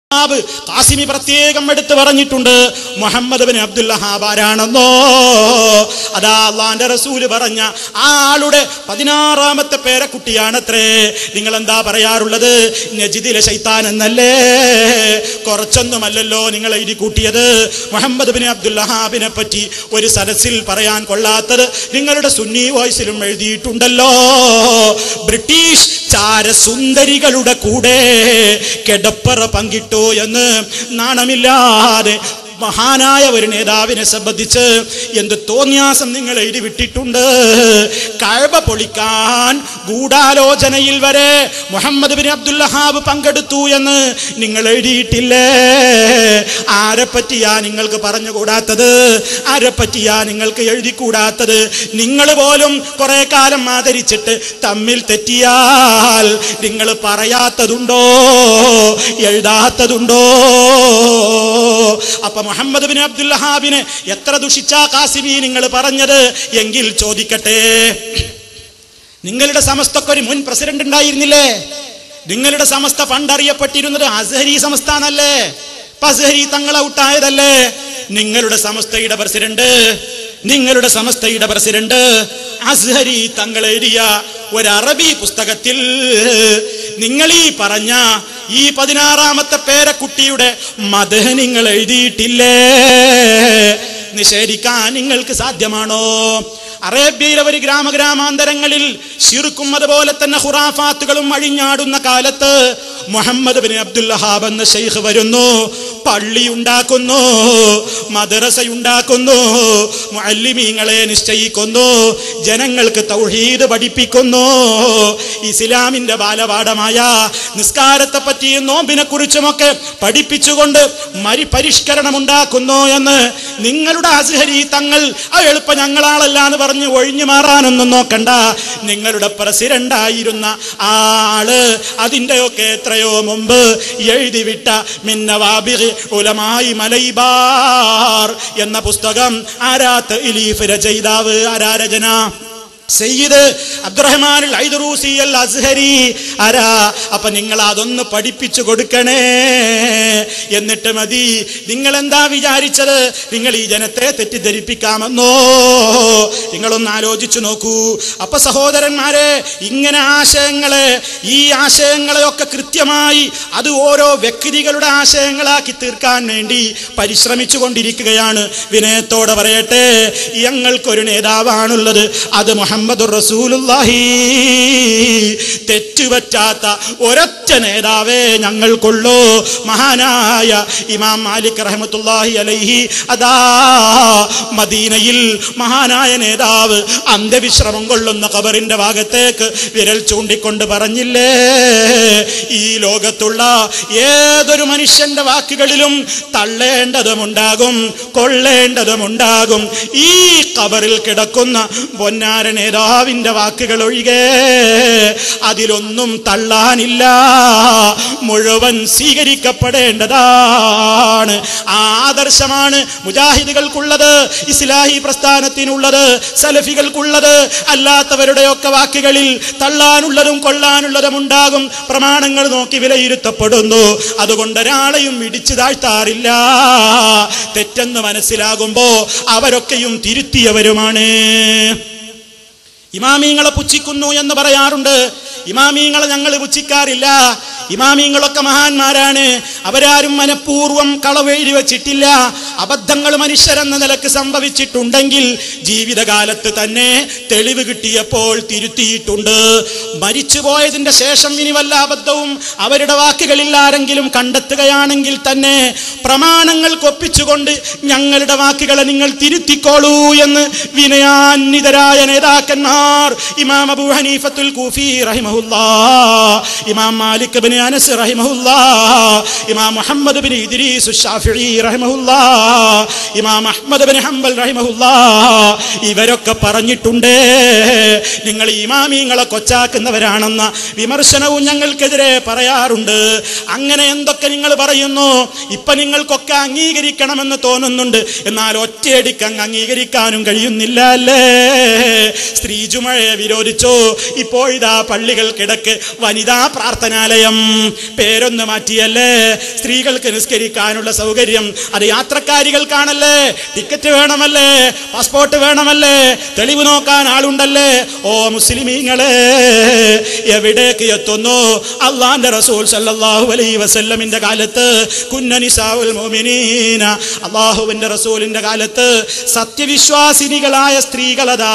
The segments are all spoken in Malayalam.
ഹാബ് കാസിമി പ്രത്യേകം എടുത്തു പറഞ്ഞിട്ടുണ്ട് മുഹമ്മദ് ബിൻ അബ്ദുൽ വഹാബ് ആരാണെന്നോ അതാ അള്ളാന്റെ റസൂല് പറഞ്ഞ ആ ആളുടെ പതിനാറാമത്തെ പേരക്കുട്ടിയാണത്രേ നിങ്ങൾ എന്താ പറയാറുള്ളത് നജിദിലെ ശൈത്താൻ എന്നല്ലേ കുറച്ചൊന്നുമല്ലല്ലോ നിങ്ങൾ എഴുതി കൂട്ടിയത് മുഹമ്മദ് ബിൻ അബ്ദുൽ വഹാബിനെ പറ്റി ഒരു സദസ്സിൽ പറയാൻ കൊള്ളാത്തത് നിങ്ങളുടെ സുന്നി വോയിസിലും എഴുതിയിട്ടുണ്ടല്ലോ ബ്രിട്ടീഷ് ചാരസുന്ദരികളുടെ കൂടെ കിടപ്പറ പങ്കിട്ടു എന്ന് നാണമില്ലാതെ മഹാനായ ഒരു നേതാവിനെ സംബന്ധിച്ച് എന്ത് തോന്നിയാസം നിങ്ങൾ എഴുതി വിട്ടിട്ടുണ്ട് കഴവ പൊളിക്കാൻ ഗൂഢാലോചനയിൽ വരെ മുഹമ്മദ് ബിൻ അബ്ദുൽ വഹാബ് പങ്കെടുത്തു എന്ന് നിങ്ങൾ എഴുതിയിട്ടില്ലേ ആരെ പറ്റിയാ നിങ്ങൾക്ക് പറഞ്ഞുകൂടാത്തത് ആരെ പറ്റിയാ നിങ്ങൾക്ക് എഴുതിക്കൂടാത്തത് നിങ്ങൾ പോലും കുറെ കാലം ആദരിച്ചിട്ട് തമ്മിൽ തെറ്റിയാൽ നിങ്ങൾ പറയാത്തതുണ്ടോ എഴുതാത്തതുണ്ടോ അപ്പൊ മുഹമ്മദ് ബിൻ അബ്ദുൽ വഹാബിനെ എത്ര ദുഷിച്ച കാസിമി നിങ്ങൾ പറഞ്ഞത് എങ്കിൽ ചോദിക്കട്ടെ നിങ്ങളുടെ സമസ്തക്ക് ഒരു മുൻ പ്രസിഡന്റ് ഉണ്ടായിരുന്നില്ലേ നിങ്ങളുടെ സമസ്ത ഫണ്ട് അറിയപ്പെട്ടിരുന്നത് അസ്ഹരി സമസ്ത എന്നല്ലേ ഇപ്പൊ അസ്ഹരി തങ്ങളെ ഔട്ടായതല്ലേ നിങ്ങളുടെ സമസ്തയുടെ പ്രസിഡന്റ് നിങ്ങളുടെ സമസ്തയുടെ പ്രസിഡന്റ് അസ്ഹരി തങ്ങൾ എഴുതിയ ഒരു അറബി പുസ്തകത്തിൽ നിങ്ങൾ ഈ പറഞ്ഞ ഈ പതിനാറാമത്തെ പേരക്കുട്ടിയുടെ മത നിങ്ങൾ എഴുതിയിട്ടില്ലേ നിഷേധിക്കാൻ നിങ്ങൾക്ക് സാധ്യമാണോ അറേബ്യയിലെ ഒരു ഗ്രാമഗ്രാമാന്തരങ്ങളിൽ ശിർക്കും അതുപോലെ തന്നെ ഹുറാഫാത്തുകളും അഴിഞ്ഞാടുന്ന കാലത്ത് മുഹമ്മദ് ബിൻ അബ്ദുൽ വഹാബ് എന്ന ഷെയ്ഖ് വരുന്നു പള്ളി ഉണ്ടാക്കുന്നു മദ്രസ ഉണ്ടാക്കുന്നു മുഅല്ലിമീങ്ങളെ നിശ്ചയിക്കുന്നു ജനങ്ങൾക്ക് തൗഹീദ് പഠിപ്പിക്കുന്നു ഇസ്ലാമിന്റെ ബാലപാഠമായ നിസ്കാരത്തെ പറ്റിയും നോമ്പിനെ കുറിച്ചുമൊക്കെ പഠിപ്പിച്ചുകൊണ്ട് മരി പരിഷ്കരണം ഉണ്ടാക്കുന്നു എന്ന് നിങ്ങളുടെ അസ്ഹരി തങ്ങൾ ആ എളുപ്പം ഞങ്ങളാളല്ല എന്ന് പറഞ്ഞ് ഒഴിഞ്ഞു മാറാനൊന്നും നോക്കണ്ട നിങ്ങളുടെ പ്രസിഡന്റ് ആയിരുന്ന ആ ആള് അതിൻ്റെയൊക്കെ എത്രയോ മുമ്പ് എഴുതി വിട്ട മിന്നവാബിഹ് ഉലമായി മലൈബാർ എന്ന പുസ്തകം ആരാത്ത് ഇലീഫ് രചയിതാവ് ആരാ രചന സയ്യിദ് അബ്ദുറഹ്മാൻ ഐദറൂസി അൽ അസ്ഹരി ആരാ അപ്പൊ നിങ്ങൾ അതൊന്ന് പഠിപ്പിച്ചു കൊടുക്കണേ എന്നിട്ട് മതി നിങ്ങൾ എന്താ വിചാരിച്ചത് നിങ്ങൾ ഈ ജനത്തെ തെറ്റിദ്ധരിപ്പിക്കാമെന്നോ നിങ്ങളൊന്ന് ആലോചിച്ചു നോക്കൂ അപ്പൊ സഹോദരന്മാരെ ഇങ്ങനെ ആശയങ്ങളെ ഈ ആശയങ്ങളെയൊക്കെ കൃത്യമായി അത് ഓരോ വ്യക്തികളുടെ ആശയങ്ങളാക്കി തീർക്കാൻ വേണ്ടി പരിശ്രമിച്ചു കൊണ്ടിരിക്കുകയാണ് വിനയത്തോടെ പറയട്ടെ ഞങ്ങൾക്കൊരു നേതാവാണുള്ളത് അത് മുഹമ്മദ് റസൂലുള്ളാഹി തെറ്റുപറ്റാത്ത ഒരൊറ്റ നേതാവേ ഞങ്ങൾക്കുള്ളൂ മഹാനായ ഇമാം മാലിക് റഹ്മത്തുള്ളാഹി അലൈഹി അതാ മദീനയിൽ മഹാനായ നേതാവ് അന്ത്യവിശ്രമം കൊള്ളുന്ന ഖബറിന്റെ ഭാഗത്തേക്ക് വിരൽ ചൂണ്ടിക്കൊണ്ട് പറഞ്ഞില്ലേ ഈ ലോകത്തുള്ള ഏതൊരു മനുഷ്യന്റെ വാക്കുകളിലും തള്ളേണ്ടതുമുണ്ടാകും കൊള്ളേണ്ടതുമുണ്ടാകും ഈ ഖബറിൽ കിടക്കുന്ന പൊന്നാര നേതാവിന്റെ വാക്കുകൾ ഒഴികെ അതിലൊന്നും തള്ളാനില്ല മുഴുവൻ സ്വീകരിക്കപ്പെടേണ്ടതാണ് ആ ആദർശമാണ് മുജാഹിദുകൾക്കുള്ളത് ഇസ്ലാഹി പ്രസ്ഥാനത്തിനുള്ളത് സലഫികൾക്കുള്ളത് അല്ലാത്തവരുടെയൊക്കെ വാക്കുകളിൽ തള്ളാനുള്ളതും കൊള്ളാനുള്ളതും ഉണ്ടാകും പ്രമാണങ്ങൾ നോക്കി വിലയിരുത്തപ്പെടുന്നു അതുകൊണ്ട് ഒരാളെയും ഇടിച്ചു താഴ്ത്താറില്ല തെറ്റെന്ന് മനസ്സിലാകുമ്പോ അവരൊക്കെയും തിരുത്തിയവരുമാണ് ഇമാമീങ്ങളെ പുച്ഛിക്കുന്നു എന്ന് പറയാറുണ്ട് ഇമാമീങ്ങളെ ഞങ്ങൾ പുച്ഛിക്കാറില്ല ഇമാമീങ്ങളൊക്കെ മഹാന്മാരാണ് അവരാരും മനഃപൂർവ്വം കളവെഴുതി വെച്ചിട്ടില്ല അബദ്ധങ്ങൾ മനുഷ്യരെന്ന നിലക്ക് സംഭവിച്ചിട്ടുണ്ടെങ്കിൽ ജീവിതകാലത്ത് തന്നെ തെളിവ് കിട്ടിയപ്പോൾ തിരുത്തിയിട്ടുണ്ട് മരിച്ചുപോയതിന്റെ ശേഷം ഇനി വല്ല അബദ്ധവും അവരുടെ വാക്കുകളിൽ ആരെങ്കിലും കണ്ടെത്തുകയാണെങ്കിൽ തന്നെ പ്രമാണങ്ങൾക്ക് ഒപ്പിച്ചുകൊണ്ട് ഞങ്ങളുടെ വാക്കുകളെ നിങ്ങൾ തിരുത്തിക്കോളൂ എന്ന് വിനയാന്വിതരായ നേതാക്കന്മാർ ഇമാം അബൂ ഹനീഫത്തുൽ കൂഫി റഹിമഹുല്ലാ ഇമാം മാലിക് ബിൻ അനസ് റഹിമഹുല്ലാ ഇമാം മുഹമ്മദ് ബിൻ ഇദ്രീസ് ഷാഫിഈ റഹിമഹുല്ലാ ഇമാം അഹ്മദ് ബിൻ ഹംബൽ റഹിമഹുല്ലാ ഇവരൊക്കെ പറഞ്ഞിട്ടുണ്ട് നിങ്ങൾ ഇമാമീങ്ങളെ കൊച്ചാക്കുന്നവരാണെന്ന വിമർശനവും ഞങ്ങൾക്കെതിരെ പറയാറുണ്ട് അങ്ങനെ എന്തൊക്കെ നിങ്ങൾ പറയുന്നു ഇപ്പൊ നിങ്ങൾക്കൊക്കെ അംഗീകരിക്കണമെന്ന് തോന്നുന്നുണ്ട് എന്നാൽ ഒറ്റയടിക്ക് അങ്ങ് അംഗീകരിക്കാനും കഴിയുന്നില്ല അല്ലേ സ്ത്രീ ജുമഴയെ വിരോധിച്ചു ഇപ്പോഴിതാ പള്ളികൾക്കിടക്ക് വനിതാ പ്രാർത്ഥനാലയം പേരൊന്ന് മാറ്റിയല്ലേ സ്ത്രീകൾക്ക് നിസ്കരിക്കാനുള്ള സൗകര്യം അത് യാത്രക്കാരികൾക്കാണല്ലേ ടിക്കറ്റ് വേണമല്ലേ പാസ്പോർട്ട് വേണമല്ലേ തെളിവ് നോക്കാൻ ആളുണ്ടല്ലേ ഓ മുസ്ലിമീങ്ങളെ എവിടേക്ക് എത്തുന്നു അള്ളാന്റെ റസൂൽ സല്ലല്ലാഹു അലൈഹി വസല്ലമിന്റെ കാലത്ത് കുന്നനിസാവുൽ മുഅ്മിനീന അള്ളാഹുവിന്റെ റസൂലിന്റെ കാലത്ത് സത്യവിശ്വാസിനികളായ സ്ത്രീകളതാ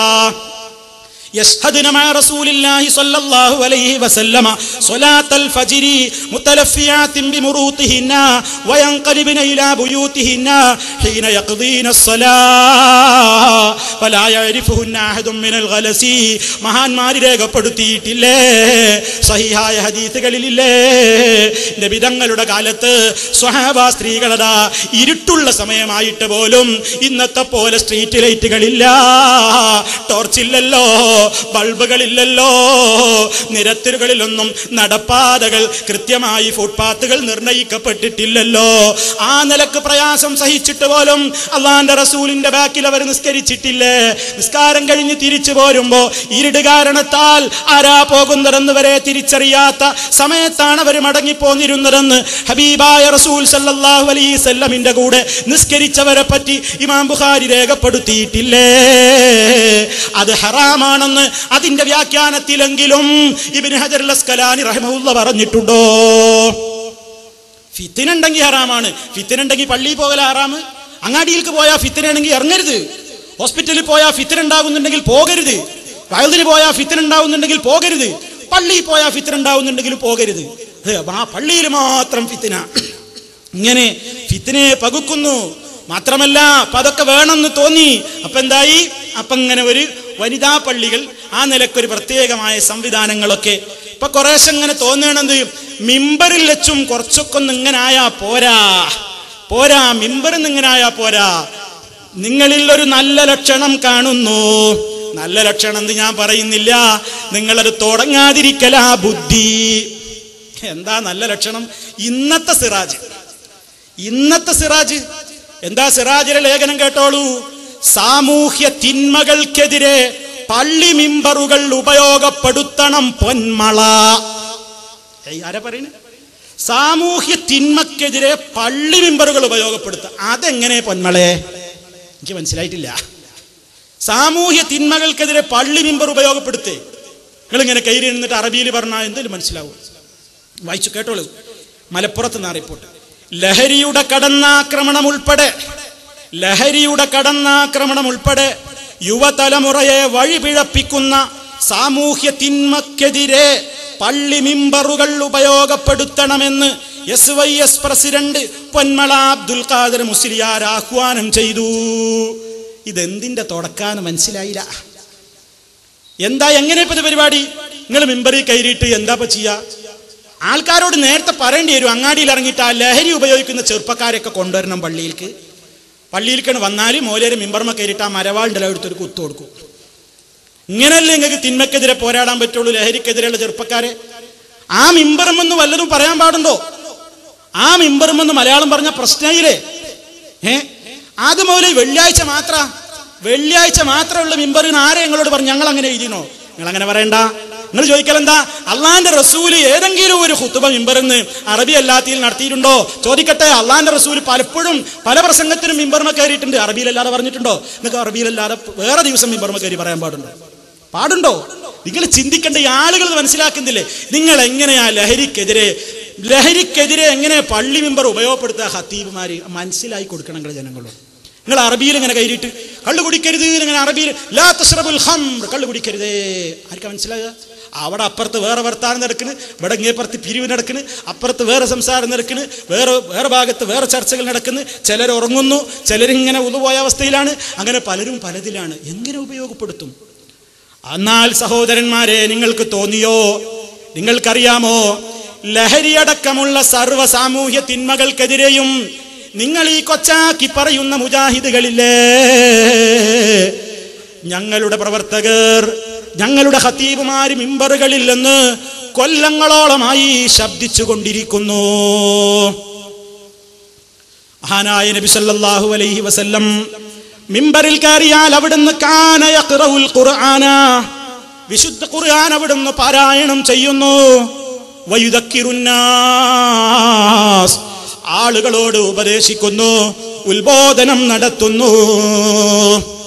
يشهدن مع رسول الله صلى الله عليه وسلم صلاة الفجر متلفيات بمروطهن وينقلبن إلى بيوتهن حين يقضين الصلاة فلا يعرفهن أحد من الغلس മഹാന്മാര് രേഖപ്പെടുത്തിയിട്ടില്ലേ സഹിഹായ ഹദീസുകളിലില്ലേ നബിതങ്ങളുടെ കാലത്ത് സ്വഹാബ സ്ത്രീകളതാ ഇരുട്ടുള്ള സമയമായിട്ട് പോലും ഇന്നത്തെ പോലെ സ്ട്രീറ്റ് ലൈറ്റുകളില്ല ടോർച്ചില്ലല്ലോ ബൾബുകളില്ലല്ലോ നിരത്തുകളിലൊന്നും നടപ്പാതകൾ കൃത്യമായി ഫുട്പാത്തുകൾ നിർണയിക്കപ്പെട്ടിട്ടില്ലല്ലോ ആ നിലക്ക് പ്രയാസം സഹിച്ചിട്ട് പോലും അള്ളാന്റെ റസൂലിന്റെ ബാക്കിൽ അവർ നിസ്കരിച്ചിട്ടില്ലേ നിസ്കാരം കഴിഞ്ഞ് തിരിച്ചു പോരുമ്പോ ഇരുട് കാരണത്താൽ ആരാ പോകുന്നതെന്ന് വരെ തിരിച്ചറിയാത്ത സമയത്താണ് അവർ മടങ്ങിപ്പോന്നിരുന്നതെന്ന് ഹബീബായ റസൂൽ സല്ലല്ലാഹു അലൈഹി സല്ലമിന്റെ കൂടെ നിസ്കരിച്ചവരെ പറ്റി ഇമാം ബുഖാരി രേഖപ്പെടുത്തിയിട്ടില്ലേ അത് ഹറാമാണെന്ന് അതിന്റെ വ്യാഖ്യാനത്തിലെങ്കിലും ഇബിൻ ഹജർ അസ്കലാനി റഹ്മുല്ല പറഞ്ഞിട്ടുണ്ടോ ഫിത്തിനുണ്ടെങ്കിൽ ഹറാമാണ് ഫിത്തിനുണ്ടെങ്കിൽ പള്ളിയിൽ പോകല ഹറാമ് അങ്ങാടിയിലേക്ക് പോയാൽ ഫിത്തിനാണെങ്കിൽ ഇറങ്ങരുത് ഹോസ്പിറ്റലിൽ പോയാൽ ഫിത്തിനുണ്ടാകുന്നുണ്ടെങ്കിൽ പോകരുത് വയലിന് പോയാൽ ഫിത്തിനുണ്ടാവുന്നുണ്ടെങ്കിൽ പോകരുത് പള്ളിയിൽ പോയാൽ ഫിത്തിനുണ്ടാവുന്നുണ്ടെങ്കിൽ പോകരുത് അത് ആ പള്ളിയിൽ മാത്രം ഫിത്തിന ഇങ്ങനെ ഫിത്തിനെ പകുക്കുന്നു മാത്രമല്ല അപ്പൊ അതൊക്കെ വേണമെന്ന് തോന്നി അപ്പൊ എന്തായി അപ്പൊ ഇങ്ങനെ ഒരു വനിതാ പള്ളികൾ ആ നിലക്കൊരു പ്രത്യേകമായ സംവിധാനങ്ങളൊക്കെ ഇപ്പൊ കുറേശ്ശെ ഇങ്ങനെ തോന്നണത് മിമ്പറിൽ വെച്ചും കുറച്ചൊക്കെ ഒന്ന് ഇങ്ങനെ ആയാ പോരാ പോരാ മിമ്പറിൽ ഇങ്ങനെ ആയാ പോരാ നിങ്ങളിൽ ഒരു നല്ല ലക്ഷണം കാണുന്നു നല്ല ലക്ഷണം എന്ന് ഞാൻ പറയുന്നില്ല നിങ്ങളത് തുടങ്ങാതിരിക്കലാ ബുദ്ധി എന്താ നല്ല ലക്ഷണം ഇന്നത്തെ സിറാജ് ഇന്നത്തെ സിറാജ് എന്താ സിറാജിലെ ലേഖനം കേട്ടോളൂ സാമൂഹ്യ തിന്മകൾക്കെതിരെ പള്ളി മിമ്പറുകൾ ഉപയോഗപ്പെടുത്തണം പൊന്മള ഏയ് ആരാ പറയുന്നത് സാമൂഹ്യ തിന്മക്കെതിരെ പള്ളി മിമ്പറുകൾ ഉപയോഗപ്പെടുത്തുക അതെങ്ങനെ പൊന്മളെ എനിക്ക് മനസ്സിലായിട്ടില്ല സാമൂഹ്യ തിന്മകൾക്കെതിരെ പള്ളി മിമ്പർ ഉപയോഗപ്പെടുത്തേ നിങ്ങളിങ്ങനെ കയറി നിന്നിട്ട് അറബിയിൽ പറഞ്ഞാൽ എന്തെങ്കിലും മനസ്സിലാവും വായിച്ചു കേട്ടോളൂ മലപ്പുറത്ത് നിന്ന് റിപ്പോർട്ട് ലഹരിയുടെ കടന്നാക്രമണം ഉൾപ്പെടെ ലഹരിയുടെ കടന്നാക്രമണം ഉൾപ്പെടെ യുവതലമുറയെ വഴിപിഴപ്പിക്കുന്ന സാമൂഹ്യ തിന്മക്കെതിരെ പള്ളി മിമ്പറുകൾ ഉപയോഗപ്പെടുത്തണമെന്ന് S Y S president Ponmala Abdul Khader Musliyar ആഹ്വാനം ചെയ്തു ഇതെന്തിന്റെ തുടക്കാന്ന് മനസ്സിലായില്ല എന്താ എങ്ങനെ ഇപ്പൊ ഇത് പരിപാടി നിങ്ങൾ മിമ്പറിൽ കയറിയിട്ട് എന്താ ഇപ്പൊ ചെയ്യാ ആൾക്കാരോട് നേരത്തെ പറയേണ്ടി വരും അങ്ങാടിയിൽ ഇറങ്ങിയിട്ട് ആ ലഹരി ഉപയോഗിക്കുന്ന ചെറുപ്പക്കാരെയൊക്കെ കൊണ്ടുവരണം പള്ളിയിലേക്ക് പള്ളിയിലേക്കാണ് വന്നാൽ മോലേര് മിമ്പർമ കയറിയിട്ട് ആ മരവാളിൻ്റെ എടുത്തൊരു കുത്തു കൊടുക്കും ഇങ്ങനല്ലേ നിങ്ങൾക്ക് തിന്മക്കെതിരെ പോരാടാൻ പറ്റുള്ളൂ ലഹരിക്കെതിരെയുള്ള ചെറുപ്പക്കാരെ ആ മിമ്പറമെന്ന് വല്ലതും പറയാൻ പാടുണ്ടോ ആ മിമ്പറമെന്ന് മലയാളം പറഞ്ഞ പ്രശ്നയില്ലേ ഏ അത് മുതൽ വെള്ളിയാഴ്ച മാത്ര വെള്ളിയാഴ്ച മാത്രമുള്ള മിമ്പറിന് ആരെ ഞങ്ങളോട് പറഞ്ഞു ഞങ്ങൾ അങ്ങനെ എഴുതിനോ നിങ്ങൾ അങ്ങനെ പറയണ്ട നിങ്ങൾ ചോദിക്കലെന്താ അള്ളാന്റെ റസൂല് ഏതെങ്കിലും ഒരു ഹുത്തുബ മിമ്പറിന്ന് അറബി അല്ലാത്തയിൽ നടത്തിയിട്ടുണ്ടോ ചോദിക്കട്ടെ അള്ളാന്റെ റസൂല് പലപ്പോഴും പല പ്രസംഗത്തിനും മിമ്പർമ കയറിയിട്ടുണ്ട് അറബിയിലല്ലാതെ പറഞ്ഞിട്ടുണ്ടോ നിങ്ങൾക്ക് അറബിയിലല്ലാതെ വേറെ ദിവസം മിമ്പർമ കയറി പറയാൻ പാടുണ്ടോ പാടുണ്ടോ നിങ്ങൾ ചിന്തിക്കേണ്ട ഈ ആളുകൾ ഇത് മനസ്സിലാക്കുന്നില്ലേ നിങ്ങൾ എങ്ങനെയാ ലഹരിക്കെതിരെ ലഹരിക്കെതിരെ എങ്ങനെ പള്ളി മെമ്പർ ഉപയോഗപ്പെടുത്തുക ഹത്തീബുമാര് മനസ്സിലായി കൊടുക്കണം നിങ്ങൾ ജനങ്ങളോട് നിങ്ങൾ അറബിയിൽ ഇങ്ങനെ കയറിയിട്ട് കള്ളു കുടിക്കരുത് ഇങ്ങനെ അറബിയിൽ ലാ തസ്റബുൽ ഹംർ കള്ളു കുടിക്കരുതേ ആർക്കാ മനസ്സിലാകുക അവിടെ അപ്പുറത്ത് വേറെ വർത്താനം നടക്കണ് ഇവിടെ ഇങ്ങേപ്പുറത്ത് പിരിവ് നടക്കണ് അപ്പുറത്ത് വേറെ സംസാരം നടക്കണ് വേറെ വേറെ ഭാഗത്ത് വേറെ ചർച്ചകൾ നടക്കുന്നു ചിലർ ഉറങ്ങുന്നു ചിലരിങ്ങനെ ഉതുപോയ അവസ്ഥയിലാണ് അങ്ങനെ പലരും പലതിലാണ് എങ്ങനെ ഉപയോഗപ്പെടുത്തും എന്നാൽ സഹോദരന്മാരെ നിങ്ങൾക്ക് തോന്നിയോ നിങ്ങൾക്കറിയാമോ ലഹരിയടക്കമുള്ള സർവ്വ സാമൂഹ്യ തിന്മകൾക്കെതിരെയും നിങ്ങൾ ഈ കൊച്ചാക്കി പറയുന്ന മുജാഹിദുകളില്ലേ ഞങ്ങളുടെ പ്രവർത്തകർ ഞങ്ങളുടെ ഹത്തീബുമാര് മിമ്പറുകളിൽ നിന്ന് കൊല്ലങ്ങളോളമായി ശബ്ദിച്ചു കൊണ്ടിരിക്കുന്നു മഹാനായ നബി സല്ലല്ലാഹു അലൈഹി വസല്ലം മിമ്പറിൽ കയറിയാൽ അവിടുന്ന് കാന യഖ്റഉൽ ഖുർആന വിശുദ്ധ ഖുർആൻ അവിടുന്ന് പാരായണം ചെയ്യുന്നു വയുദക്കിറുന്നാസ് ആളുകളോട് ഉപദേശിക്കുന്നു ഉത്ബോധനം നടത്തുന്നു